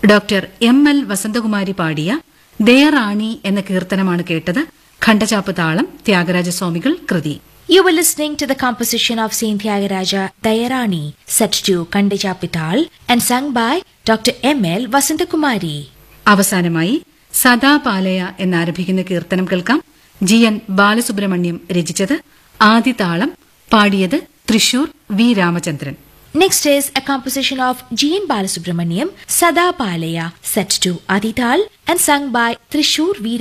Doctor M L Vasanthakumari പാടിയ ദേറാണി എന്ന കീർത്തനമാണ് കേട്ടത് ഖണ്ഡചാപ്പ് താളം ത്യാഗരാജസ്വാമികൾ കൃതി You were listening to the composition of Saint Tyagaraja Dayarani, set to Kandijapital and sung by Dr. M.L. Vasantakumari. അവസാനമായി സദാപാലയ എന്നാരംഭിക്കുന്ന കീർത്തനം കേൾക്കാം ജി എൻ ബാലസുബ്രഹ്മണ്യം രചിച്ചത് ആദിതാളം പാടിയത് Thrissur V Ramachandran Next is a composition of G.N. Balasubramaniam, Sada Palaya, set to Adital and sung by Trishur V.